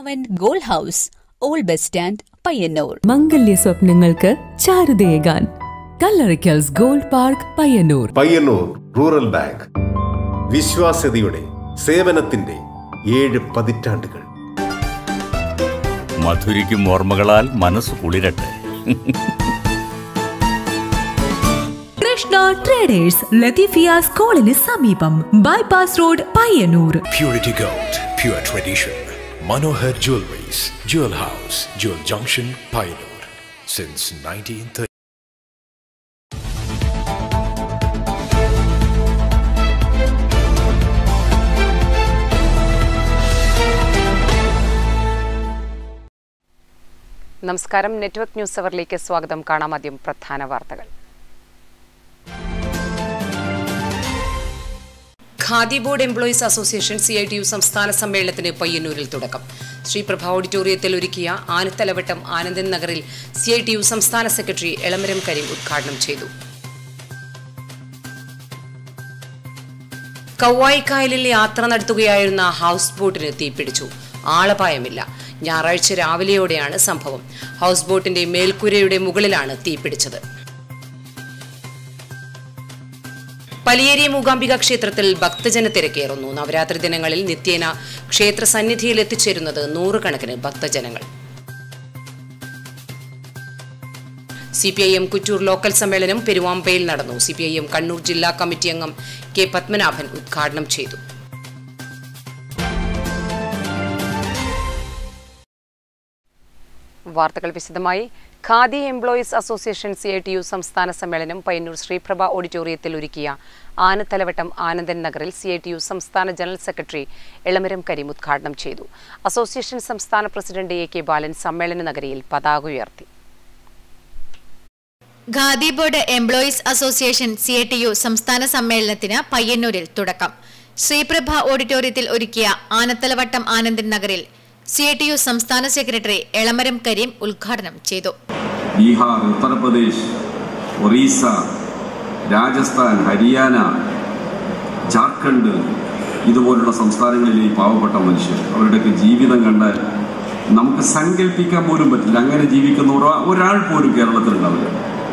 അവൻ gold house old bus stand Payyanur മംഗല്യ സ്വപ്നങ്ങൾക്ക് ചാരുതയേകാൻ കല്ലറിക്കൽസ് gold park Payyanur Payyanur rural bank വിശ്വാസ്യതയുടെ സേവനത്തിന്റെ ഏഴ് പതിറ്റാണ്ടുകൾ മധുരിക്കും ഓർമ്മകളാൽ മനസ്സ് കുളിരട്ടെ കൃഷ്ണ ട്രേഡേഴ്സ് ലത്തീഫിയ സ്കൂളിന് സമീപം bypass road Payyanur Purity Gold, pure tradition. Manohar Jewelries, Jewel House, Jewel Junction, Pioneer. Since 1930. നമസ്കാരം നെറ്റ്വർക്ക് ന്യൂസ് അവറിലേക്ക് സ്വാഗതം കാണാം ആദ്യം പ്രധാന വാർത്തകൾ Khadi board employees association C I T U സംസ്ഥാന സമ്മേളനത്തിന് പയ്യന്നൂരിൽ തുടക്കം ശ്രീപ്രഭ ഓഡിറ്റോറിയത്തിൽ ഒരുക്കിയ ആനത്തലവട്ടം ആനന്ദൻ നഗറിൽ സി ഐ ടി യു സംസ്ഥാന സെക്രട്ടറി എളമരം കരീം ഉദ്ഘാടനം ചെയ്തു കൗവായിക്കായലിൽ യാത്ര നടത്തുകയായിരുന്ന ഹൗസ് ബോട്ടിന് തീപിടിച്ചു ആളപായമില്ല ഞായറാഴ്ച രാവിലെയോടെയാണ് സംഭവം ഹൗസ് ബോട്ടിന്റെ മേൽക്കൂരയുടെ മുകളിലാണ് തീപിടിച്ചത് പലിയേരി മൂകാംബിക ക്ഷേത്രത്തിൽ ഭക്തജന തിരക്കേറുന്നു നവരാത്രി ദിനങ്ങളിൽ നിത്യേന ക്ഷേത്ര സന്നിധിയിൽ എത്തിച്ചേരുന്നത് നൂറുകണക്കിന് ഭക്തജനങ്ങൾ C P I M Kuttoor local സമ്മേളനം പെരുവാമ്പയിൽ നടന്നു C P I M Kannur ജില്ലാ കമ്മിറ്റി അംഗം കെ പത്മനാഭൻ ഉദ്ഘാടനം ചെയ്തു വാർത്തകൾ വിശദമായി Khadi employees association C I T U സംസ്ഥാന സമ്മേളനം പയ്യന്നൂർ ശ്രീപ്രഭ ഓഡിറ്റോറിയത്തിൽ ഒരുക്കിയ ആനത്തലവട്ടം ആനന്ദൻ നഗറിൽ സി ഐ ടി യു സംസ്ഥാന ജനറൽ സെക്രട്ടറി എളമരം കരീം ഉദ്ഘാടനം ചെയ്തു അസോസിയേഷൻ സംസ്ഥാന പ്രസിഡന്റ് എ കെ ബാലൻ സമ്മേളന നഗരിയിൽ പതാക ഉയർത്തി Khadi board employees association C T U സംസ്ഥാന സമ്മേളനത്തിന് പയ്യന്നൂരിൽ തുടക്കം ശ്രീപ്രഭ ഓഡിറ്റോറിയത്തിൽ ഒരുക്കിയ ആനത്തലവട്ടം ആനന്ദൻ നഗറിൽ സി ടി യു സംസ്ഥാന സെക്രട്ടറി എളമരം കരീം ഉദ്ഘാടനം ചെയ്തു ബീഹാർ ഉത്തർപ്രദേശ് ഒറീസ രാജസ്ഥാൻ ഹരിയാന ജാർഖണ്ഡ് ഇതുപോലുള്ള സംസ്ഥാനങ്ങളിലെ ഈ പാവപ്പെട്ട മനുഷ്യർ അവരുടെയൊക്കെ ജീവിതം കണ്ടാൽ നമുക്ക് സങ്കല്പിക്കാൻ പോലും പറ്റില്ല അങ്ങനെ ജീവിക്കുന്ന ഒരാ- ഒരാൾ പോലും കേരളത്തിലുണ്ടാവില്ല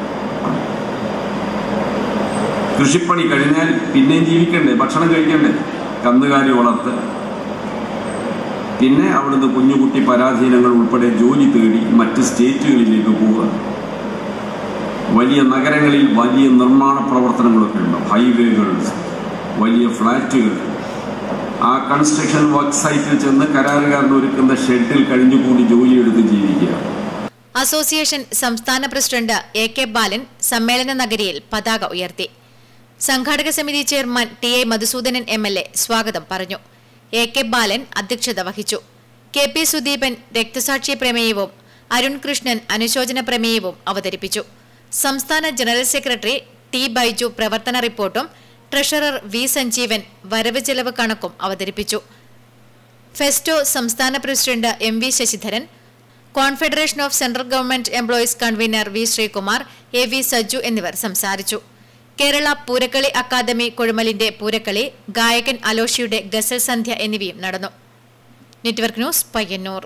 കൃഷിപ്പണി കഴിഞ്ഞാൽ പിന്നെയും ജീവിക്കണ്ടേ ഭക്ഷണം കഴിക്കണ്ടേ കന്നുകാലി വളർത്ത് പിന്നെ അവിടുന്ന് കുഞ്ഞുകുട്ടി പരാധീനങ്ങൾ ഉൾപ്പെടെ ജോലി തേടി മറ്റ് സ്റ്റേറ്റുകളിലേക്ക് പോവുക വലിയ നഗരങ്ങളിൽ വലിയ നിർമ്മാണ പ്രവർത്തനങ്ങളൊക്കെ ഉണ്ടാവും ഹൈവേകൾ വലിയ ഫ്ലാറ്റുകൾ ആ കൺസ്ട്രക്ഷൻ വർക്ക് സൈറ്റിൽ ചെന്ന് കരാറുകാരൻ ഒരുക്കുന്ന ഷെഡിൽ കഴിഞ്ഞുകൂടി ജോലിയെടുത്ത് ജീവിക്കുക അസോസിയേഷൻ സംസ്ഥാന പ്രസിഡന്റ് എ കെ ബാലൻ സമ്മേളന നഗരിയിൽ പതാക ഉയർത്തി സംഘാടക സമിതി chairman T A Madhusoodanan M L A സ്വാഗതം പറഞ്ഞു എ കെ ബാലൻ അധ്യക്ഷത വഹിച്ചു കെ പി സുദീപൻ രക്തസാക്ഷി പ്രമേയവും അരുൺ കൃഷ്ണൻ അനുശോചന പ്രമേയവും അവതരിപ്പിച്ചു സംസ്ഥാന ജനറൽ സെക്രട്ടറി ടി ബൈജു പ്രവർത്തന റിപ്പോർട്ടും ട്രഷറർ വി സഞ്ജീവൻ വരവ് ചെലവ് കണക്കും അവതരിപ്പിച്ചു ഫെസ്റ്റോ സംസ്ഥാന president M V Sasidharan confederation of central government employees convener V Sreekumar A V Sajju എന്നിവർ സംസാരിച്ചു കേരള പൂരക്കളി അക്കാദമി കുഴമലിന്റെ പൂരക്കളി ഗായകൻ അലോഷിയുടെ ഗസൽ സന്ധ്യ എന്നിവയും നടന്നു നെറ്റ്വർക്ക് ന്യൂസ് പയ്യന്നൂർ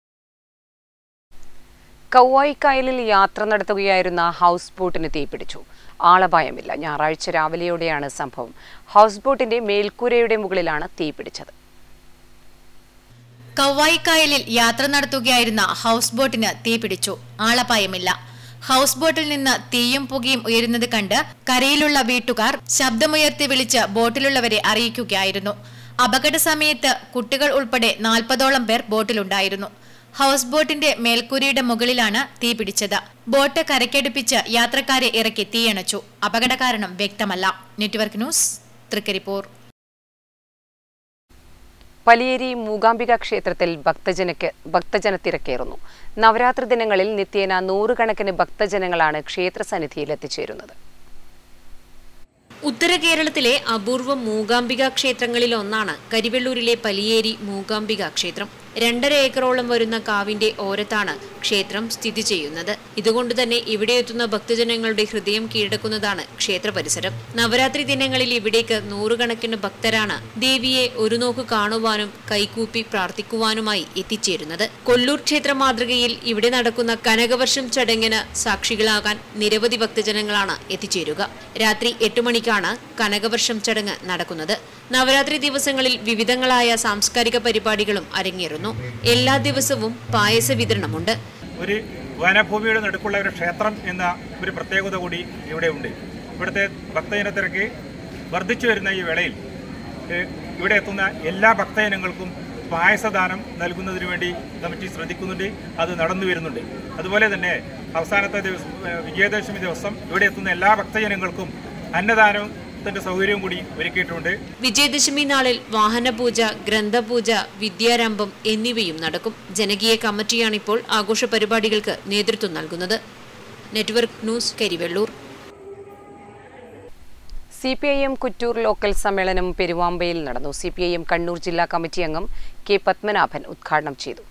കൗവായിക്കായലിൽ യാത്ര നടത്തുകയായിരുന്ന ഹൗസ് ബോട്ടിന് തീപിടിച്ചു ആളപായമില്ല ഞായറാഴ്ച രാവിലെയോടെയാണ് സംഭവം ഹൗസ് ബോട്ടിന്റെ മേൽക്കൂരയുടെ മുകളിലാണ് തീപിടിച്ചത് കവ്വായിക്കായലിൽ യാത്ര നടത്തുകയായിരുന്ന ഹൗസ് ബോട്ടിന് തീപിടിച്ചു ആളപായമില്ല ഹൗസ് ബോട്ടിൽ നിന്ന് തീയും പുകയും ഉയരുന്നത് കണ്ട് കരയിലുള്ള വീട്ടുകാർ ശബ്ദമുയർത്തി വിളിച്ച് ബോട്ടിലുള്ളവരെ അറിയിക്കുകയായിരുന്നു അപകട സമയത്ത് കുട്ടികൾ ഉൾപ്പെടെ നാൽപ്പതോളം പേർ ബോട്ടിലുണ്ടായിരുന്നു ഹൗസ് ബോട്ടിന്റെ മേൽക്കൂരയുടെ മുകളിലാണ് തീ പിടിച്ചത് ബോട്ട് കരയ്ക്കടുപ്പിച്ച് യാത്രക്കാരെ ഇറക്കി തീയണച്ചു അപകട കാരണം വ്യക്തമല്ല നെറ്റ്വർക്ക് ന്യൂസ് തൃക്കരിപ്പൂർ പലിയേരി മൂകാംബിക ക്ഷേത്രത്തിൽ ഭക്തജനക്ക് ഭക്തജന തിരക്കേറുന്നു നവരാത്രി ദിനങ്ങളിൽ നിത്യേന നൂറുകണക്കിന് ഭക്തജനങ്ങളാണ് ക്ഷേത്ര സന്നിധിയിൽ എത്തിച്ചേരുന്നത് ഉത്തര കേരളത്തിലെ അപൂർവ മൂകാംബിക ക്ഷേത്രങ്ങളിൽ ഒന്നാണ് കരിവെള്ളൂരിലെ പലിയേരി മൂകാംബിക ക്ഷേത്രം രണ്ടര ഏക്കറോളം വരുന്ന കാവിന്റെ ഓരത്താണ് ക്ഷേത്രം സ്ഥിതി ചെയ്യുന്നത് ഇതുകൊണ്ട് തന്നെ ഇവിടെ എത്തുന്ന ഭക്തജനങ്ങളുടെ ഹൃദയം കീഴടക്കുന്നതാണ് ക്ഷേത്ര പരിസരം നവരാത്രി ദിനങ്ങളിൽ ഇവിടേക്ക് നൂറുകണക്കിന് ഭക്തരാണ് ദേവിയെ ഒരു നോക്ക് കാണുവാനും കൈകൂപ്പി പ്രാർത്ഥിക്കുവാനുമായി എത്തിച്ചേരുന്നത് കൊല്ലൂർ ക്ഷേത്ര മാതൃകയിൽ ഇവിടെ നടക്കുന്ന കനകവർഷം ചടങ്ങിന് സാക്ഷികളാകാൻ നിരവധി ഭക്തജനങ്ങളാണ് എത്തിച്ചേരുക രാത്രി എട്ട് മണിക്കാണ് കനകവർഷം ചടങ്ങ് നടക്കുന്നത് നവരാത്രി ദിവസങ്ങളിൽ വിവിധങ്ങളായ സാംസ്കാരിക പരിപാടികളും അരങ്ങേറുന്നു എല്ലാ ദിവസവും പായസ വിതരണമുണ്ട് ഒരു വനഭൂമിയുടെ നടുക്കുള്ള ഒരു ക്ഷേത്രം എന്ന ഒരു പ്രത്യേകത കൂടി ഇവിടെ ഉണ്ട് ഇവിടുത്തെ ഭക്തജന തിരക്ക് വർദ്ധിച്ചു വരുന്ന ഈ വേളയിൽ ഏഹ്, ഇവിടെ എത്തുന്ന എല്ലാ ഭക്തജനങ്ങൾക്കും പായസദാനം നൽകുന്നതിന് വേണ്ടി കമ്മിറ്റി ശ്രദ്ധിക്കുന്നുണ്ട് അത് നടന്നു വരുന്നുണ്ട് അതുപോലെ തന്നെ അവസാനത്തെ ദിവസം ഏഹ്, വിജയദശമി ദിവസം ഇവിടെ എത്തുന്ന എല്ലാ ഭക്തജനങ്ങൾക്കും അന്നദാനത്തിന്റെ സൗകര്യവും കൂടി ഒരുക്കിയിട്ടുണ്ട് വിജയദശമി നാളിൽ വാഹനപൂജ ഗ്രന്ഥപൂജ വിദ്യാരംഭം എന്നിവയും നടക്കും ജനകീയ കമ്മിറ്റിയാണിപ്പോൾ ആഘോഷ പരിപാടികൾക്ക് നേതൃത്വം നൽകുന്നത് network news Karivellur C P I M Kuttoor local സമ്മേളനം പെരുവാമ്പയിൽ നടന്നു C P I M Kannur ജില്ലാ കമ്മിറ്റി അംഗം കെ പത്മനാഭൻ ഉദ്ഘാടനം ചെയ്തു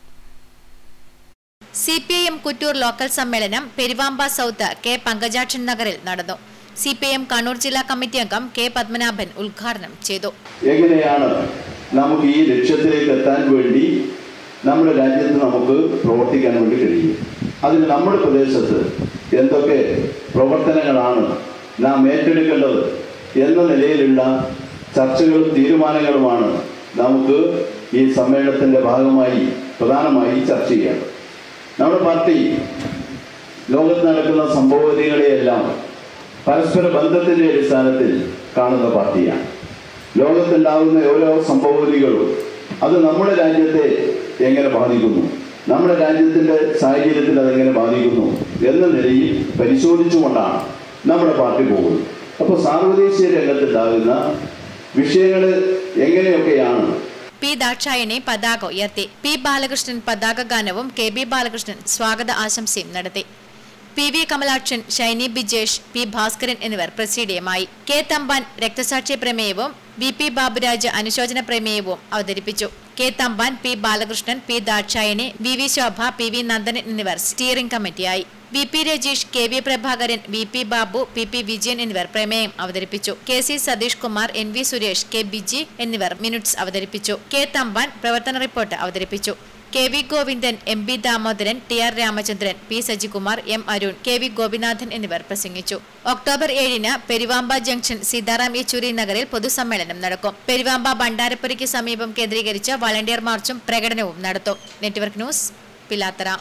C P I M Kuttoor local സമ്മേളനം പെരുവാമ്പ സൗത്ത് കെ പങ്കജാക്ഷൻ നഗറിൽ നടന്നു C P I M Kannur ജില്ലാ കമ്മിറ്റി അംഗം കെ പത്മനാഭൻ ഉദ്ഘാടനം ചെയ്തു എങ്ങനെയാണ് നമുക്ക് ഈ ലക്ഷ്യത്തിലേക്ക് എത്താൻ വേണ്ടി നമ്മുടെ രാജ്യത്ത് നമുക്ക് പ്രവർത്തിക്കാൻ വേണ്ടി കഴിയും അതിന് നമ്മുടെ പ്രദേശത്ത് എന്തൊക്കെ പ്രവർത്തനങ്ങളാണ് നാം ഏറ്റെടുക്കേണ്ടത് എന്ന നിലയിലുള്ള ചർച്ചകളും തീരുമാനങ്ങളുമാണ് നമുക്ക് ഈ സമ്മേളനത്തിൻ്റെ ഭാഗമായി പ്രധാനമായി ചർച്ച ചെയ്യേണ്ടത് നമ്മുടെ പാർട്ടി ലോകത്ത് നടക്കുന്ന സംഭവഗതികളെയെല്ലാം പരസ്പര ബന്ധത്തിന്റെ അടിസ്ഥാനത്തിൽ കാണുന്ന പാർട്ടിയാണ് ലോകത്തുണ്ടാകുന്ന ഓരോ സംഭവഗതികളും അത് നമ്മുടെ രാജ്യത്തെ എങ്ങനെ ബാധിക്കുന്നു നമ്മുടെ രാജ്യത്തിന്റെ സാഹചര്യത്തിൽ അതെങ്ങനെ ബാധിക്കുന്നു എന്ന നിലയിൽ പരിശോധിച്ചുകൊണ്ടാണ് നമ്മുടെ പാർട്ടി പോകുന്നത് അപ്പോൾ സാർവദേശീയ രംഗത്തുണ്ടാകുന്ന വിഷയങ്ങൾ എങ്ങനെയൊക്കെയാണ് പി ദാക്ഷായണി പതാക ഉയർത്തി പി ബാലകൃഷ്ണൻ പതാക ഗാനവും കെ ബി ബാലകൃഷ്ണൻ സ്വാഗത ആശംസയും നടത്തി P V Kamalakshan Shiny Bijesh P Bhaskaran എന്നിവർ പ്രസീഡിയമായി കെ തമ്പാൻ രക്തസാക്ഷി പ്രമേയവും വി പി ബാബുരാജ് അനുശോചന പ്രമേയവും അവതരിപ്പിച്ചു K Thampan P Balakrishnan P Dakshayani V V Shobha P V Nandanan എന്നിവർ സ്റ്റിയറിംഗ് കമ്മിറ്റിയായി V P Rajeesh K V Prabhakaran V P Babu P P Vijayan എന്നിവർ പ്രമേയം അവതരിപ്പിച്ചു K C Satheesh Kumar N V Suresh K Biji എന്നിവർ മിനിറ്റ്സ് അവതരിപ്പിച്ചു കെ തമ്പാൻ പ്രവർത്തന റിപ്പോർട്ട് അവതരിപ്പിച്ചു K V Govindan M B Damodaran T R Ramachandran P Sajikumar M Arun K V Gopinathan എന്നിവർ പ്രസംഗിച്ചു ഒക്ടോബർ ഏഴിന് പെരുവാമ്പ ജംഗ്ഷൻ സീതാറാം യെച്ചൂരി നഗറിൽ പൊതുസമ്മേളനം നടക്കും പെരുവാമ്പ ഭണ്ഡാരപ്പുരയ്ക്ക് സമീപം കേന്ദ്രീകരിച്ച് വളണ്ടിയർ മാർച്ചും പ്രകടനവും നടത്തും നെറ്റ്വർക്ക് ന്യൂസ് പിലാത്തറ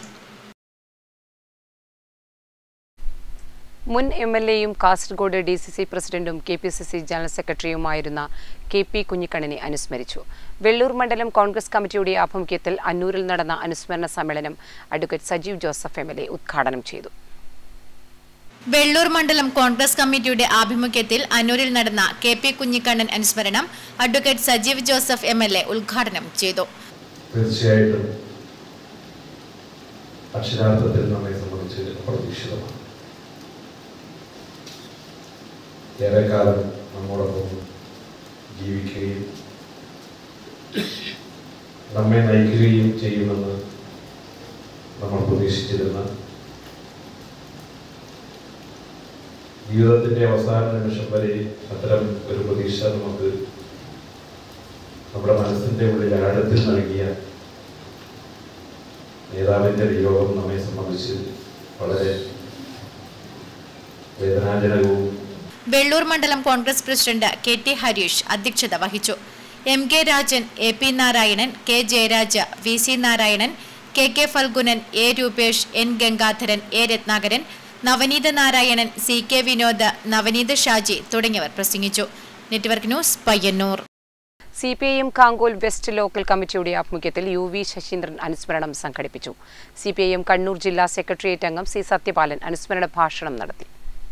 മുൻ എം എൽ എയും കാസർഗോഡ് ഡി സി സി പ്രസിഡന്റും K P C C general സെക്രട്ടറിയുമായിരുന്ന കെ പി കുഞ്ഞിക്കണ്ണനെ അനുസ്മരിച്ചു വെള്ളൂർ മണ്ഡലം കോൺഗ്രസ് കമ്മിറ്റിയുടെ ആഭിമുഖ്യത്തിൽ അന്നൂരിൽ നടന്ന അനുസ്മരണ സമ്മേളനം advocate Sajeev Joseph M L A ഉദ്ഘാടനം ചെയ്തു വെള്ളൂർ മണ്ഡലം കോൺഗ്രസ് കമ്മിറ്റിയുടെ ആഭിമുഖ്യത്തിൽ അന്നൂരിൽ നടന്ന കെ പി കുഞ്ഞിക്കണ്ണൻ അനുസ്മരണം advocate Sajeev Joseph M L A ഉദ്ഘാടനം ചെയ്തു തീർച്ചയായിട്ടും അക്ഷരാർത്ഥത്തിൽ നമ്മെ സംബന്ധിച്ച് അപ്രതീക്ഷിതമാണ് ഏറെക്കാലം നമ്മോടൊപ്പം ജീവിക്കുകയും നമ്മെ നയിക്കുകയും ചെയ്യുമെന്ന് നമ്മൾ പ്രതീക്ഷിച്ചിരുന്ന ജീവിതത്തിൻ്റെ അവസാന നിമിഷം വരെ അത്തരം ഒരു പ്രതീക്ഷ നമുക്ക് നമ്മുടെ മനസ്സിൻ്റെ ഉള്ളിൽ ആഴത്തിൽ നൽകിയ നേതാവിൻ്റെ വിയോഗം നമ്മെ സംബന്ധിച്ച് വളരെ വേദനാജനകവും വെള്ളൂർ മണ്ഡലം Congress president K T Harish അധ്യക്ഷത വഹിച്ചു M K Rajan A P Narayanan K Jayaraja V C Narayanan K K Phalgunan A Rupesh N Gangadharan A Ratnakaran Navaneetha Narayanan C K Vinod Navaneeth Shaji തുടങ്ങിയവർ പ്രസംഗിച്ചു network news Payyanur C P I M Kankol west local കമ്മിറ്റിയുടെ ആഭിമുഖ്യത്തിൽ യു വി ശശീന്ദ്രൻ അനുസ്മരണം സംഘടിപ്പിച്ചു C P I M Kannur ജില്ലാ secretariat അംഗം സി സത്യപാലൻ അനുസ്മരണ ഭാഷണം നടത്തി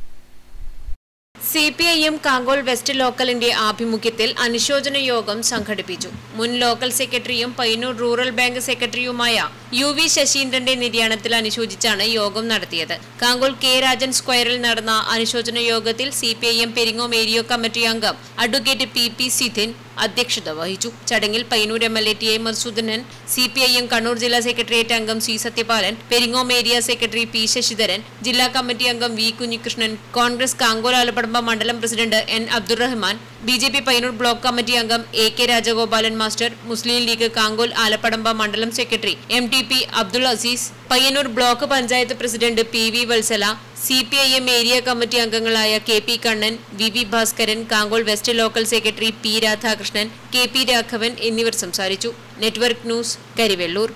C P I M Kankol west ലോക്കലിന്റെ ആഭിമുഖ്യത്തിൽ അനുശോചന യോഗം സംഘടിപ്പിച്ചു മുൻ ലോക്കൽ സെക്രട്ടറിയും പയ്യന്നൂർ റൂറൽ ബാങ്ക് സെക്രട്ടറിയുമായ യു വി ശശീന്ദ്രന്റെ നിര്യാണത്തിൽ അനുശോചിച്ചാണ് യോഗം നടത്തിയത് കാങ്കോൾ കെ രാജൻ സ്ക്വയറിൽ നടന്ന അനുശോചന യോഗത്തിൽ C P I M Peringom area committee അംഗം അഡ്വക്കേറ്റ് പി പി സിഥിൻ അധ്യക്ഷത വഹിച്ചു ചടങ്ങിൽ Payyanur M L A T A Madhusoodanan C P I M Kannur ജില്ലാ സെക്രട്ടേറിയറ്റ് അംഗം C Sathyapalan Peringom area secretary P Sasidharan ജില്ലാ കമ്മിറ്റി അംഗം വി കുഞ്ഞികൃഷ്ണൻ കോൺഗ്രസ് കാങ്കോൽ ആലപ്പടമ്പ മണ്ഡലം president N Abdurahman B J P Payyanur block committee അംഗം A K Rajagopalan master Muslim League Kankol Alappadamba മണ്ഡലം secretary M T P Abdul Azeez Payyanur block panchayat president P V Vatsala C P I M area committee അംഗങ്ങളായ K P Kannan V V Bhaskaran Kankol west local secretary P Radhakrishnan K P Raghavan എന്നിവർ സംസാരിച്ചു network news Karivellur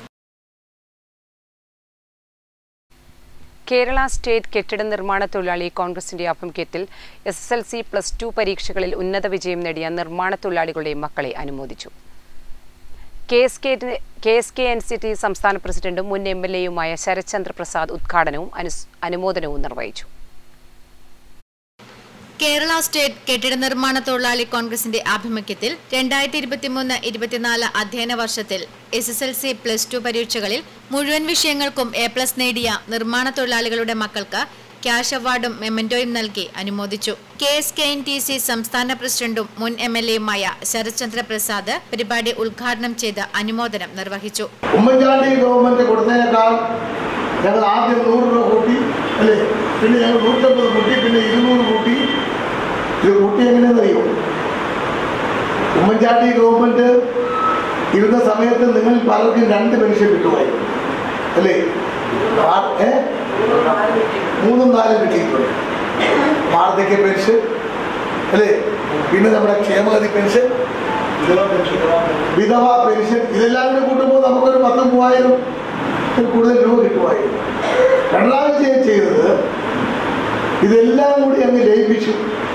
Kerala state കെട്ടിട നിർമ്മാണ തൊഴിലാളി കോൺഗ്രസിന്റെ ആഭിമുഖ്യത്തിൽ S S L C plus two പരീക്ഷകളിൽ ഉന്നത വിജയം നേടിയ നിർമ്മാണ തൊഴിലാളികളുടെ മക്കളെ അനുമോദിച്ചു K S K K S K N C T സംസ്ഥാന പ്രസിഡന്റും മുൻ എം എൽ എയുമായ ശരത്ചന്ദ്ര പ്രസാദ് ഉദ്ഘാടനവും അനുസ് അനുമോദനവും നിർവഹിച്ചു കേരള സ്റ്റേറ്റ് കെട്ടിട നിർമ്മാണ തൊഴിലാളി കോൺഗ്രസിന്റെ ആഭിമുഖ്യത്തിൽ രണ്ടായിരത്തി ഇരുപത്തിമൂന്ന് ഇരുപത്തിനാല് അധ്യയന വർഷത്തിൽ S S L C plus two പരീക്ഷകളിൽ മുഴുവൻ വിഷയങ്ങൾക്കും എ പ്ലസ് നേടിയ നിർമ്മാണ തൊഴിലാളികളുടെ മക്കൾക്ക് ക്യാഷ് അവാർഡും മെമ്മന്റോയും നൽകി അനുമോദിച്ചു K S K N T C സംസ്ഥാന പ്രസിഡന്റും മുൻ എം എൽ എയുമായ ശരത്ചന്ദ്ര പ്രസാദ് പരിപാടി ഉദ്ഘാടനം ചെയ്ത് അനുമോദനം നിർവഹിച്ചു ഉമ്മൻചാണ്ടി ഗവൺമെന്റ് കൊടുത്തതിനേക്കാൾ ഞങ്ങൾ ആദ്യം നൂറ് രൂപ കൂട്ടി അല്ലേ പിന്നെ ഞങ്ങൾ നൂറ്റമ്പത് കൂട്ടി പിന്നെ ഇരുന്നൂറ് കൂട്ടി ഇത് കൂട്ടി എങ്ങനെയെന്നറിയോ ഉമ്മൻചാണ്ടി ഗവൺമെന്റ് ഇരുന്ന സമയത്ത് നിങ്ങൾ പലർക്കും രണ്ട് പെൻഷൻ കിട്ടുമായിരുന്നു അല്ലേ ആ- ഏ? മൂന്നും നാലും കിട്ടിയിട്ടുണ്ട് വാർദ്ധക്യ പെൻഷൻ അല്ലേ പിന്നെ നമ്മുടെ ക്ഷേമഗതി പെൻഷൻ വിധവ പെൻഷൻ ഇതെല്ലാം കൂടി കൂട്ടുമ്പോൾ നമുക്കൊരു പത്ത് മൂവായിരം ത്തിൽ കൂടുതൽ രൂപ കിട്ടുമായിരുന്നു പിണറായി വിജയൻ ചെയ്തത് ഇതെല്ലാം കൂടി അങ്ങ് ലയിപ്പിച്ചു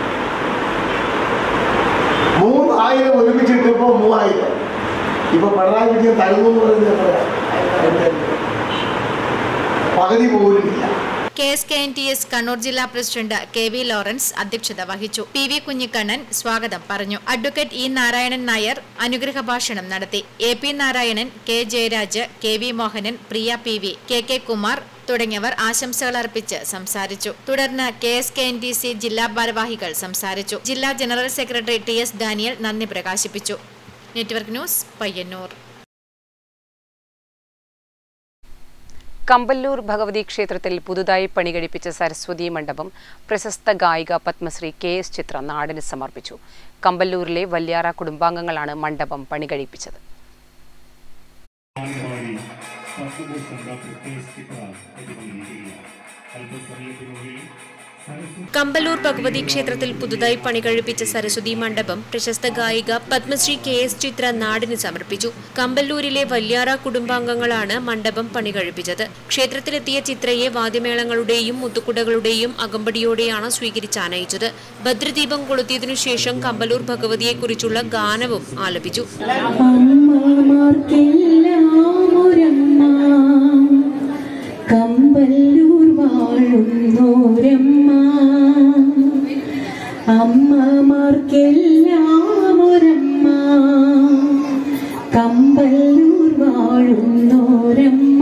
മൂന്നായിരം ഒരുമിച്ചിട്ടപ്പോ മൂവായിരം ഇപ്പൊ പിണറായി വിജയൻ തരുന്നു എന്ന് പറയുന്നത് എത്രയാ? പകുതി പോലും ഇല്ല K S K N T S Kannur ജില്ലാ പ്രസിഡന്റ് കെ വി ലോറൻസ് അധ്യക്ഷത വഹിച്ചു പി വി കുഞ്ഞിക്കണ്ണൻ സ്വാഗതം പറഞ്ഞു അഡ്വക്കേറ്റ് ഇ നാരായണൻ നായർ അനുഗ്രഹ ഭാഷണം നടത്തി A P Narayanan K Jayaraj K V Mohanan Priya P V K K Kumar തുടങ്ങിയവർ ആശംസകൾ അർപ്പിച്ച് സംസാരിച്ചു തുടർന്ന് K S K N T C ജില്ലാ ഭാരവാഹികൾ സംസാരിച്ചു ജില്ലാ general secretary T S Daniel നന്ദി പ്രകാശിപ്പിച്ചു നെറ്റ്വർക്ക് ന്യൂസ് പയ്യന്നൂർ കമ്പല്ലൂർ ഭഗവതി ക്ഷേത്രത്തിൽ പുതുതായി പണികഴിപ്പിച്ച സരസ്വതി മണ്ഡപം പ്രശസ്ത ഗായിക പത്മശ്രീ കെ എസ് ചിത്ര നാടിന് സമർപ്പിച്ചു കമ്പല്ലൂരിലെ വല്യാറ കുടുംബാംഗങ്ങളാണ് മണ്ഡപം പണികഴിപ്പിച്ചത് കമ്പല്ലൂർ ഭഗവതി ക്ഷേത്രത്തിൽ പുതുതായി പണികഴിപ്പിച്ച സരസ്വതി മണ്ഡപം പ്രശസ്ത ഗായിക പത്മശ്രീ കെ എസ് ചിത്ര നാടിന് സമർപ്പിച്ചു കമ്പല്ലൂരിലെ വല്യാറ കുടുംബാംഗങ്ങളാണ് മണ്ഡപം പണികഴിപ്പിച്ചത് ക്ഷേത്രത്തിലെത്തിയ ചിത്രയെ വാദ്യമേളങ്ങളുടെയും മുത്തുക്കുടകളുടെയും അകമ്പടിയോടെയാണ് സ്വീകരിച്ചാനയിച്ചത് ഭദ്രദീപം കൊളുത്തിയതിനു ശേഷം കമ്പല്ലൂർ ഭഗവതിയെക്കുറിച്ചുള്ള ഗാനവും ആലപിച്ചു കമ്പല്ലൂർ വാഴുന്നോരമ്മ അമ്മമാർക്കെല്ലാം ഒരമ്മ കമ്പല്ലൂർ വാഴുന്നോരമ്മ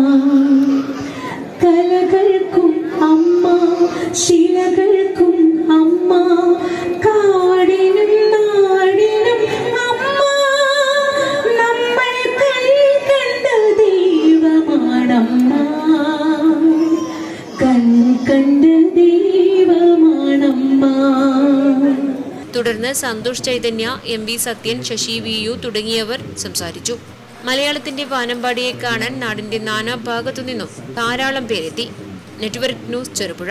കലകൾക്കും അമ്മ ശിലകൾക്കും അമ്മ കാടിനും നാടിനും അമ്മ നമ്മൾ കൈ കണ്ട ദൈവമാണമ്മ കൺ കണ്ട ദൈവമാണമ്മ തുടർന്ന് Santhosh Chaitanya M V Sathyan Sasi V U തുടങ്ങിയവർ സംസാരിച്ചു മലയാളത്തിന്റെ വാനമ്പാടിയെ കാണാൻ നാടിന്റെ നാനാഭാഗത്തു നിന്നും ധാരാളം പേരെത്തി network news Cherupuzha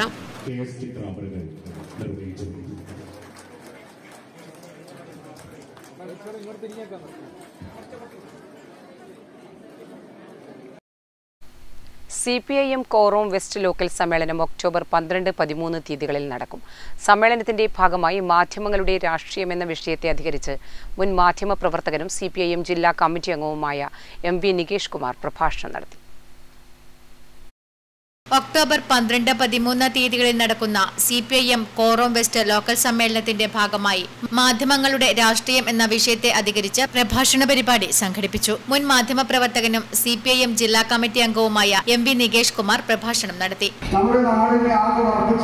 C P I M Korom west local സമ്മേളനം ഒക്ടോബർ പന്ത്രണ്ട് പതിമൂന്ന് തീയതികളിൽ നടക്കും സമ്മേളനത്തിന്റെ ഭാഗമായി മാധ്യമങ്ങളുടെ രാഷ്ട്രീയം എന്ന വിഷയത്തെ അധികരിച്ച് മുൻ മാധ്യമ പ്രവർത്തകനും സി പി ഐ എം ജില്ലാ കമ്മിറ്റി അംഗവുമായ എം വി നികേഷ് കുമാർ പ്രഭാഷണം നടത്തി ഒക്ടോബർ പന്ത്രണ്ട് പതിമൂന്ന് തീയതികളിൽ നടക്കുന്ന C P I M Korom west local സമ്മേളനത്തിന്റെ ഭാഗമായി മാധ്യമങ്ങളുടെ രാഷ്ട്രീയം എന്ന വിഷയത്തെ അധികരിച്ച് പ്രഭാഷണ പരിപാടി സംഘടിപ്പിച്ചു മുൻ മാധ്യമപ്രവർത്തകനും സി പി ഐ എം ജില്ലാ കമ്മിറ്റി അംഗവുമായ എം വി നികേഷ് കുമാർ പ്രഭാഷണം നടത്തി നമ്മുടെ നാടിനെ ആകെ വർദ്ധിച്ച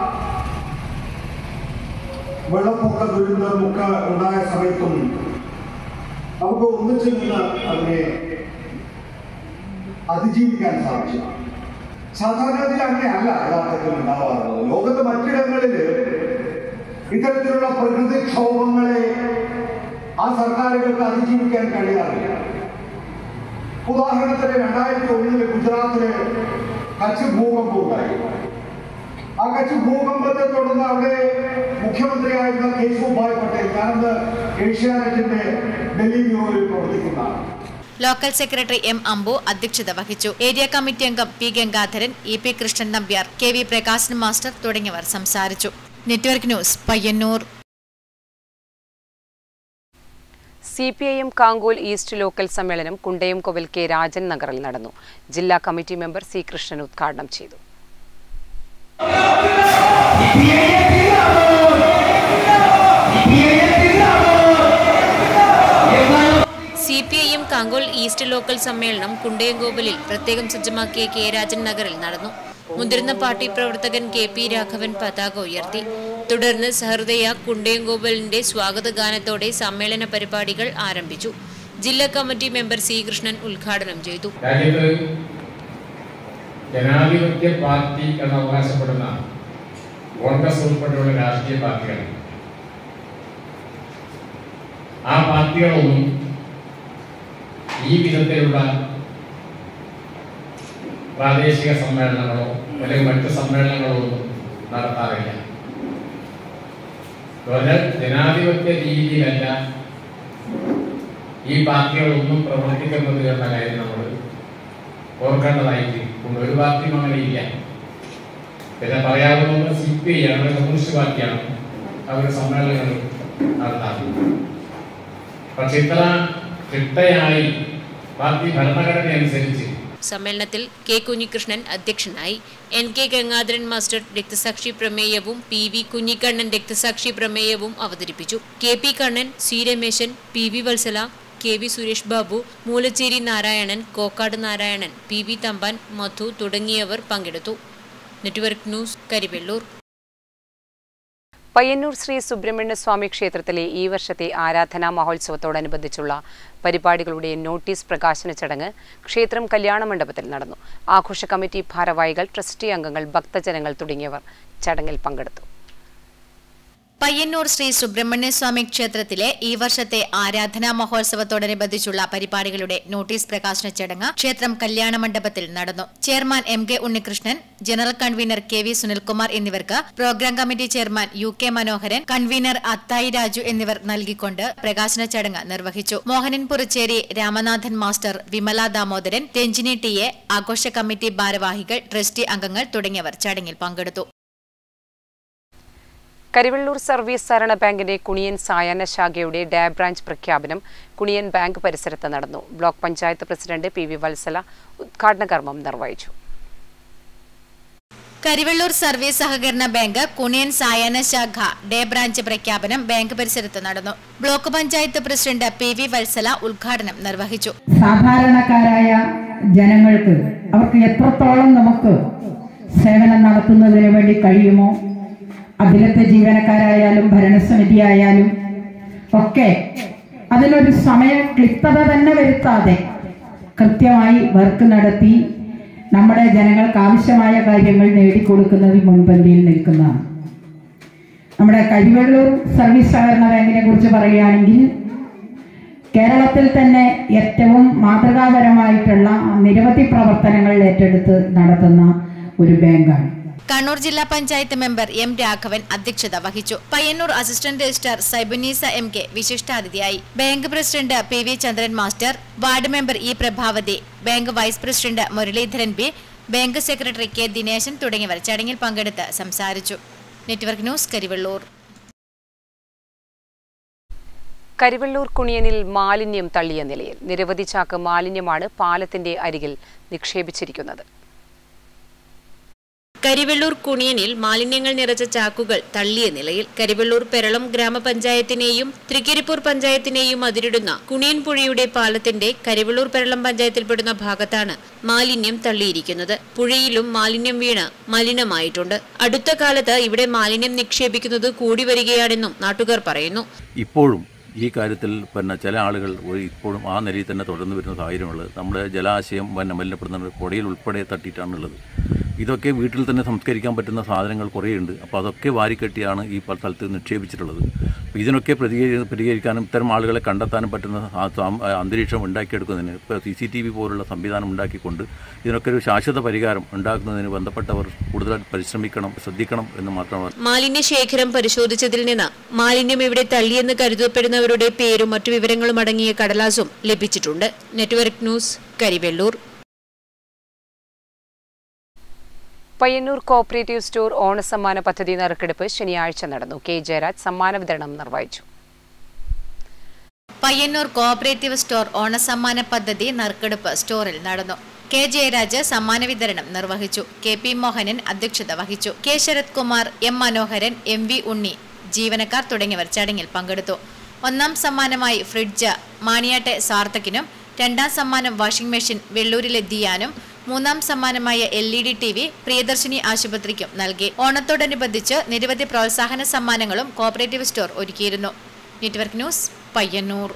വെള്ളപ്പൊക്ക ദുരന്തമൊക്കെ ഉണ്ടായ സമയത്തും നമുക്ക് ഒന്നിച്ചു നിന്ന് അതിനെ അതിജീവിക്കാൻ സാധിച്ചു സാധാരണത്തിൽ അങ്ങനെയല്ല യഥാർത്ഥത്തിൽ ഉണ്ടാവാറുള്ളത് ലോകത്ത് മറ്റിടങ്ങളിൽ ഇത്തരത്തിലുള്ള പ്രകൃതിക്ഷോഭങ്ങളെ ആ സർക്കാരുകൾക്ക് അതിജീവിക്കാൻ കഴിയാറില്ല ഉദാഹരണത്തിന് രണ്ടായിരത്തി ഒന്നില് ഗുജറാത്തില് കച്ച് ഭൂകമ്പം ഉണ്ടായി ആ കച്ച് ഭൂകമ്പത്തെ തുടർന്ന് അവിടെ മുഖ്യമന്ത്രിയായിരുന്ന കേശുഭായ് പട്ടേൽ ഞാനന്ന് ഏഷ്യാനെറ്റിന്റെ ഡൽഹി ബ്യൂറോയിൽ പ്രവർത്തിക്കുന്നതാണ് ലോക്കൽ സെക്രട്ടറി എം അംബു അധ്യക്ഷത വഹിച്ചു ഏരിയ കമ്മിറ്റി അംഗം P Gangadharan E P Krishnan Nambiar K V Prakashan master തുടങ്ങിയവർ സംസാരിച്ചു network news Payyanur C P I M Kankol east local സമ്മേളനം കുണ്ടയംകോവിൽ കെ രാജൻ നഗറിൽ നടന്നു ജില്ലാ കമ്മിറ്റി മെമ്പർ സി കൃഷ്ണൻ ഉദ്ഘാടനം ചെയ്തു C P I M Kankol east local സമ്മേളനം കുണ്ടയംകോവിലിൽ പ്രത്യേകം സജ്ജമാക്കിയ കെ രാജൻ നഗറിൽ നടന്നു മുതിർന്ന പാർട്ടി പ്രവർത്തകൻ കെ പി രാഘവൻ പതാക ഉയർത്തി തുടർന്ന് സഹൃദയ കുണ്ടയംകോവിലിന്റെ സ്വാഗത ഗാനത്തോടെ സമ്മേളന പരിപാടികൾ ആരംഭിച്ചു ജില്ലാ കമ്മിറ്റി മെമ്പർ സി കൃഷ്ണൻ ഉദ്ഘാടനം ചെയ്തു രാജ്യത്ത് ജനാധിപത്യ പാർട്ടി എന്ന് അവകാശപ്പെടുന്ന കോൺഗ്രസ് ഉൾപ്പെടെയുള്ള രാഷ്ട്രീയ പാർട്ടികൾ ആ പാർട്ടികളൊന്നും ഈ വിധത്തിലുള്ള പ്രാദേശിക സമ്മേളനങ്ങളോ അല്ലെങ്കിൽ മറ്റു സമ്മേളനങ്ങളോ ഒന്നും നടത്താറില്ല അതുപോലെ ജനാധിപത്യ രീതിയിലല്ല ഈ പാർട്ടികളൊന്നും പ്രവർത്തിക്കുന്നത് എന്ന കാര്യം നമ്മൾ ഓർക്കേണ്ടതായിട്ടുണ്ട് ഒരു പാർട്ടിയും അങ്ങനെ ഇല്ല പിന്നെ പറയാവുന്നത് സി പി ഐ ആണ് കമ്മ്യൂണിസ്റ്റ് പാർട്ടിയാണ് അവർ സമ്മേളനങ്ങൾ നടത്താറുണ്ട് പക്ഷെ ഇത്ര ചിട്ടയായി പാർട്ടി ഭരണഘടന അനുസരിച്ച് സമ്മേളനത്തിൽ കെ കുഞ്ഞികൃഷ്ണൻ അധ്യക്ഷനായി എൻ കെ ഗംഗാധരൻ മാസ്റ്റർ രക്തസാക്ഷി പ്രമേയവും പി വി കുഞ്ഞിക്കണ്ണൻ രക്തസാക്ഷി പ്രമേയവും അവതരിപ്പിച്ചു K P Kannan C Rameshan P V Vatsala K V Suresh Babu Moolacheri Narayanan Kokkad Narayanan P V Thampan Madhu തുടങ്ങിയവർ പങ്കെടുത്തു നെറ്റ്വർക്ക് ന്യൂസ് കരിവെള്ളൂർ പയ്യന്നൂർ ശ്രീ സുബ്രഹ്മണ്യ സ്വാമി ക്ഷേത്രത്തിലെ ഈ വർഷത്തെ ആരാധനാ മഹോത്സവത്തോടനുബന്ധിച്ചുള്ള പരിപാടികളുടെ നോട്ടീസ് പ്രകാശന ചടങ്ങ് ക്ഷേത്രം കല്യാണ മണ്ഡപത്തിൽ നടന്നു ആഘോഷ കമ്മിറ്റി ഭാരവാഹികൾ ട്രസ്റ്റി അംഗങ്ങൾ ഭക്തജനങ്ങൾ തുടങ്ങിയവർ ചടങ്ങിൽ പങ്കെടുത്തു പയ്യന്നൂർ ശ്രീ സുബ്രഹ്മണ്യസ്വാമി ക്ഷേത്രത്തിലെ ഈ വർഷത്തെ ആരാധനാ മഹോത്സവത്തോടനുബന്ധിച്ചുള്ള പരിപാടികളുടെ നോട്ടീസ് പ്രകാശന ചടങ്ങ് ക്ഷേത്രം കല്യാണ മണ്ഡപത്തിൽ നടന്നു chairman M K Unnikrishnan general convener K V Sunilkumar എന്നിവർക്ക് program committee chairman U K Manoharan convener Athayi Raju എന്നിവർ നൽകിക്കൊണ്ട് പ്രകാശന ചടങ്ങ് നിർവഹിച്ചു Mohanan Purachery Ramanathan master Vimala Damodaran Ranjini T A ആഘോഷ കമ്മിറ്റി ഭാരവാഹികൾ ട്രസ്റ്റി അംഗങ്ങൾ തുടങ്ങിയവർ ചടങ്ങിൽ പങ്കെടുത്തു കരിവെള്ളൂർ സർവീസ് സഹകരണ ബാങ്കിന്റെ കുണിയൻ സായാഹ്ന ശാഖയുടെ ഡാ ബ്രാഞ്ച് പ്രഖ്യാപനം കുണിയൻ ബാങ്ക് പരിസരത്ത് നടന്നു block panchayat president P V Vatsala ഉദ്ഘാടന കർമ്മം നിർവഹിച്ചു കരിവെള്ളൂർ സർവീസ് സഹകരണ ബാങ്ക് കുണിയൻ സായാഹ്ന ശാഖ ഡേ ബ്രാഞ്ച് പ്രഖ്യാപനം ബാങ്ക് പരിസരത്ത് നടന്നു block panchayat president P V Vatsala ഉദ്ഘാടനം നിർവഹിച്ചു സാധാരണക്കാരായ ജനങ്ങൾക്ക് അവർക്ക് എത്രത്തോളം നമുക്ക് സേവനം നടത്തുന്നതിന് വേണ്ടി കഴിയുമോ അതിലത്തെ ജീവനക്കാരായാലും ഭരണസമിതി ആയാലും ഒക്കെ അതിനൊരു സമയ ക്ലിപ്തത തന്നെ വരുത്താതെ കൃത്യമായി വർക്ക് നടത്തി നമ്മുടെ ജനങ്ങൾക്ക് ആവശ്യമായ കാര്യങ്ങൾ നേടിക്കൊടുക്കുന്നതിൽ മുൻപന്തിയിൽ നിൽക്കുന്നതാണ് നമ്മുടെ കരിവെള്ളൂർ സർവീസ് സഹകരണ ബാങ്കിനെ കുറിച്ച് പറയുകയാണെങ്കിൽ കേരളത്തിൽ തന്നെ ഏറ്റവും മാതൃകാപരമായിട്ടുള്ള നിരവധി പ്രവർത്തനങ്ങൾ ഏറ്റെടുത്ത് നടത്തുന്ന ഒരു ബാങ്കാണ് കണ്ണൂർ ജില്ലാ പഞ്ചായത്ത് മെമ്പർ എം രാഘവൻ അധ്യക്ഷത വഹിച്ചു Payyanur assistant registrar Saibunisa M K വിശിഷ്ടാതിഥിയായി bank president P V Chandran master ward member E Prabhavathi bank vice president Muraleedharan B bank secretary K Dineshan തുടങ്ങിയവർ ചടങ്ങിൽ പങ്കെടുത്ത് സംസാരിച്ചു നെറ്റ്വർക്ക് ന്യൂസ് കരിവെള്ളൂർ കരിവെള്ളൂർ കുണിയനിൽ മാലിന്യം തള്ളിയ നിലയിൽ നിരവധി ചാക്ക് മാലിന്യമാണ് പാലത്തിന്റെ അരികിൽ നിക്ഷേപിച്ചിരിക്കുന്നത് കരിവെള്ളൂർ കുണിയനിൽ മാലിന്യങ്ങൾ നിറച്ച ചാക്കുകൾ തള്ളിയ നിലയിൽ കരിവെള്ളൂർ പെരളം ഗ്രാമപഞ്ചായത്തിനെയും തൃക്കരിപ്പൂർ പഞ്ചായത്തിനെയും അതിരിടുന്ന കുണിയൻ പുഴയുടെ പാലത്തിന്റെ കരിവെള്ളൂർ പെരളം പഞ്ചായത്തിൽപ്പെടുന്ന ഭാഗത്താണ് മാലിന്യം തള്ളിയിരിക്കുന്നത് പുഴയിലും മാലിന്യം വീണ് മലിനമായിട്ടുണ്ട് അടുത്ത കാലത്ത് ഇവിടെ മാലിന്യം നിക്ഷേപിക്കുന്നത് കൂടി വരികയാണെന്നും നാട്ടുകാർ പറയുന്നു ഇപ്പോഴും ഈ കാര്യത്തിൽ പിന്നെ ചില ആളുകൾ ഒരു ഇപ്പോഴും ആ നിലയിൽ തന്നെ തുടർന്ന് വരുന്ന സാഹചര്യമുള്ളത് നമ്മുടെ ജലാശയം പിന്നെ മലിനപ്പെടുന്ന പുഴയിൽ ഉൾപ്പെടെ തട്ടിയിട്ടാണുള്ളത് ഇതൊക്കെ വീട്ടിൽ തന്നെ സംസ്കരിക്കാൻ പറ്റുന്ന സാധനങ്ങൾ കുറേയുണ്ട് അപ്പോൾ അതൊക്കെ വാരിക്കെട്ടിയാണ് ഈ പല സ്ഥലത്ത് നിക്ഷേപിച്ചിട്ടുള്ളത് അപ്പോൾ ഇതിനൊക്കെ പ്രതികരി പ്രതികരിക്കാനും ഇത്തരം ആളുകളെ കണ്ടെത്താനും പറ്റുന്ന ആ സാം- അന്തരീക്ഷം ഉണ്ടാക്കിയെടുക്കുന്നതിന് ഇപ്പോൾ സി സി ടി വി പോലുള്ള സംവിധാനം ഉണ്ടാക്കിക്കൊണ്ട് ഇതിനൊക്കെ ഒരു ശാശ്വത പരിഹാരം ഉണ്ടാക്കുന്നതിന് ബന്ധപ്പെട്ടവർ കൂടുതൽ പരിശ്രമിക്കണം ശ്രദ്ധിക്കണം എന്ന് മാത്രമാണ് മാലിന്യ ശേഖരം പരിശോധിച്ചതിൽ നിന്ന് മാലിന്യം ഇവിടെ തള്ളിയെന്ന് കരുതപ്പെടുന്നവരുടെ പേരും മറ്റു വിവരങ്ങളും അടങ്ങിയ കടലാസും ലഭിച്ചിട്ടുണ്ട് network news Karivellur Payyanur cooperative store ഓണസമ്മാന പദ്ധതി നറുക്കെടുപ്പ് ശനിയാഴ്ച നടന്നു കെ ജയരാജ് സമ്മാന വിതരണം നിർവഹിച്ചു പയ്യന്നൂർ കോഓപ്പറേറ്റീവ് സ്റ്റോർ ഓണസമ്മാന പദ്ധതി നറുക്കെടുപ്പ് സ്റ്റോറിൽ നടന്നു കെ ജയരാജ് സമ്മാന വിതരണം നിർവഹിച്ചു കെ പി മോഹനൻ അധ്യക്ഷത വഹിച്ചു K Sarath Kumar M Manoharan M V Unni ജീവനക്കാർ തുടങ്ങിയവർ ചടങ്ങിൽ പങ്കെടുത്തു ഒന്നാം സമ്മാനമായി ഫ്രിഡ്ജ് മാണിയാട്ടെ സാർത്ഥക്കിനും രണ്ടാം സമ്മാനം വാഷിംഗ് മെഷീൻ വെള്ളൂരിലെ ദിയാനും മൂന്നാം സമ്മാനമായ L E D T V Priyadarshini ആശുപത്രിക്കും നൽകി ഓണത്തോടനുബന്ധിച്ച് നിരവധി പ്രോത്സാഹന സമ്മാനങ്ങളും കോഓപ്പറേറ്റീവ് സ്റ്റോർ ഒരുക്കിയിരുന്നു നെറ്റ്വർക്ക് ന്യൂസ് പയ്യന്നൂർ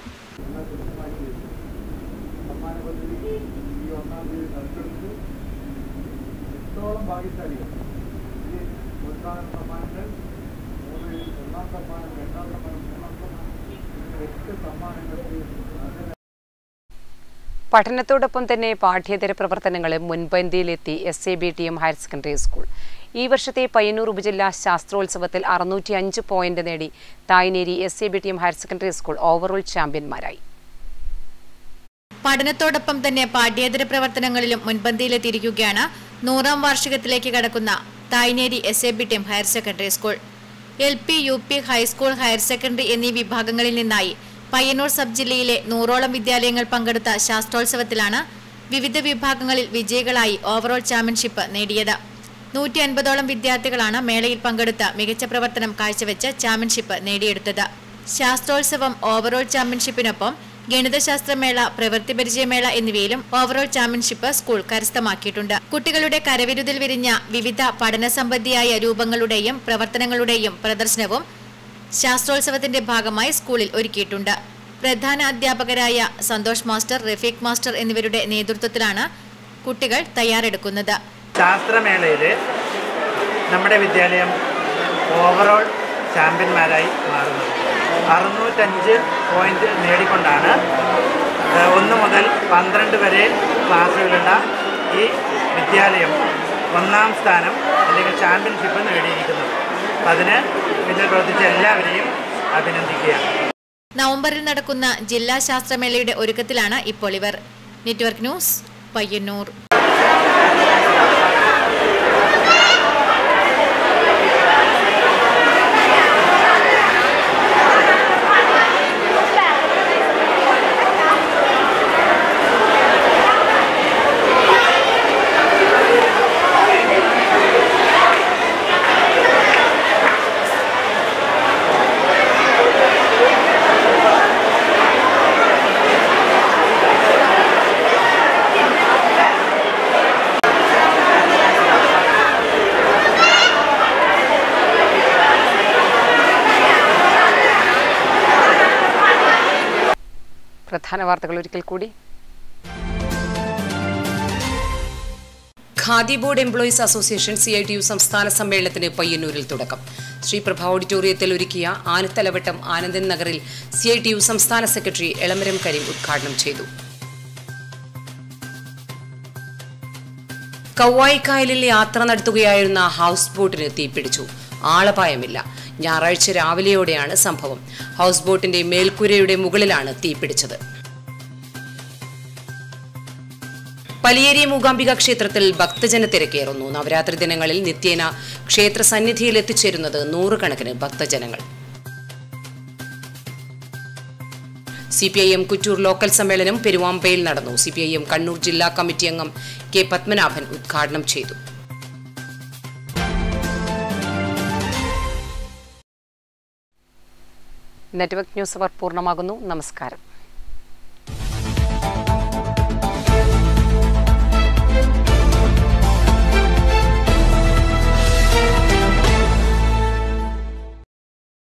എട്ടോളം ഭാഗ്യശാലികൾ ഈ പ്രോത്സാഹന സമ്മാനങ്ങൾ മൂന്ന് ഒന്നാം സമ്മാനം രണ്ടാം സമ്മാനം മൂന്നാം സമ്മാനം ഇങ്ങനെ എട്ട് സമ്മാനങ്ങൾക്ക് അതിന് പഠനത്തോടൊപ്പം തന്നെ പാഠ്യേതര പ്രവർത്തനങ്ങളും മുൻപന്തിയിലെത്തി S A B T M higher secondary school ഈ വർഷത്തെ പയ്യന്നൂർ ഉപജില്ലാ ശാസ്ത്രോത്സവത്തിൽ അറുന്നൂറ്റി അഞ്ച് പോയിന്റ് നേടി Thayineri S A B T M higher secondary school overall ചാമ്പ്യന്മാരായി പഠനത്തോടൊപ്പം തന്നെ പാഠ്യേതര പ്രവർത്തനങ്ങളിലും മുൻപന്തിയിലെത്തിയിരിക്കുകയാണ് നൂറാം വാർഷികത്തിലേക്ക് കടക്കുന്ന Thayineri S A B T M higher secondary school L P U P high school higher secondary എന്നീ വിഭാഗങ്ങളിൽ നിന്നായി പയ്യന്നൂർ സബ് ജില്ലയിലെ നൂറോളം വിദ്യാലയങ്ങൾ പങ്കെടുത്ത ശാസ്ത്രോത്സവത്തിലാണ് വിവിധ വിഭാഗങ്ങളിൽ വിജയികളായി ഓവറോൾ ചാമ്പ്യൻഷിപ്പ് നേടിയത് നൂറ്റി അൻപതോളം വിദ്യാർത്ഥികളാണ് മേളയിൽ പങ്കെടുത്ത മികച്ച പ്രവർത്തനം കാഴ്ചവെച്ച് ചാമ്പ്യൻഷിപ്പ് നേടിയെടുത്തത് ശാസ്ത്രോത്സവം ഓവറോൾ ചാമ്പ്യൻഷിപ്പിനൊപ്പം ഗണിതശാസ്ത്രമേള പ്രവൃത്തി പരിചയമേള എന്നിവയിലും ഓവറോൾ ചാമ്പ്യൻഷിപ്പ് സ്കൂൾ കരസ്ഥമാക്കിയിട്ടുണ്ട് കുട്ടികളുടെ കരവിരുതിൽ വിരിഞ്ഞ വിവിധ പഠന സംബന്ധിയായ രൂപങ്ങളുടെയും പ്രവർത്തനങ്ങളുടെയും പ്രദർശനവും ശാസ്ത്രോത്സവത്തിന്റെ ഭാഗമായി സ്കൂളിൽ ഒരുക്കിയിട്ടുണ്ട് പ്രധാന അധ്യാപകരായ സന്തോഷ് മാസ്റ്റർ റഫീഖ് മാസ്റ്റർ എന്നിവരുടെ നേതൃത്വത്തിലാണ് കുട്ടികൾ തയ്യാറെടുക്കുന്നത് ശാസ്ത്രമേളയിൽ നമ്മുടെ വിദ്യാലയം ഓവറോൾ ചാമ്പ്യന്മാരായി മാറുന്നത് അറുന്നൂറ്റഞ്ച് പോയിന്റ് നേടിക്കൊണ്ടാണ് ഏഹ്, ഒന്ന് മുതൽ പന്ത്രണ്ട് വരെ ക്ലാസ്സുകളുള്ള ഈ വിദ്യാലയം ഒന്നാം സ്ഥാനം അല്ലെങ്കിൽ ചാമ്പ്യൻഷിപ്പ് നേടിയിരിക്കുന്നത് അപ്പം അതിന് പിന്നിൽ പ്രവർത്തിച്ച എല്ലാവരെയും അഭിനന്ദിക്കുകയാണ് നവംബറിൽ നടക്കുന്ന ജില്ലാ ശാസ്ത്രമേളയുടെ ഒരുക്കത്തിലാണ് ഇപ്പോൾ ഇവർ നെറ്റ്വർക്ക് ന്യൂസ് പയ്യന്നൂർ പ്രധാന വാർത്തകൾ ഒരിക്കൽ കൂടി Khadi board employees association C I T U സംസ്ഥാന സമ്മേളനത്തിന് പയ്യന്നൂരിൽ തുടക്കം ശ്രീപ്രഭ ഓഡിറ്റോറിയത്തിൽ ഒരുക്കിയ ആനത്തലവട്ടം ആനന്ദൻ നഗറിൽ സി ഐ ടി യു സംസ്ഥാന സെക്രട്ടറി എളമരം കരീം ഉദ്ഘാടനം ചെയ്തു കൗവായിക്കായലിൽ യാത്ര നടത്തുകയായിരുന്ന ഹൗസ് ബോട്ടിന് തീപിടിച്ചു ആളപായമില്ല ഞായറാഴ്ച രാവിലെയോടെയാണ് സംഭവം ഹൗസ് ബോട്ടിന്റെ മേൽക്കൂരയുടെ മുകളിലാണ് തീപിടിച്ചത് പലിയേരി മൂകാംബിക ക്ഷേത്രത്തിൽ ഭക്തജന തിരക്കേറുന്നു നവരാത്രി ദിനങ്ങളിൽ നിത്യേന ക്ഷേത്ര സന്നിധിയിൽ എത്തിച്ചേരുന്നത് നൂറുകണക്കിന് ഭക്തജനങ്ങൾ C P I M Kuttoor local സമ്മേളനം പെരുവാമ്പയിൽ നടന്നു C P I M Kannur ജില്ലാ കമ്മിറ്റി അംഗം കെ പത്മനാഭൻ ഉദ്ഘാടനം ചെയ്തു നെറ്റ്വർക്ക് ന്യൂസ് അവർ പൂർണ്ണമാകുന്നു നമസ്കാരം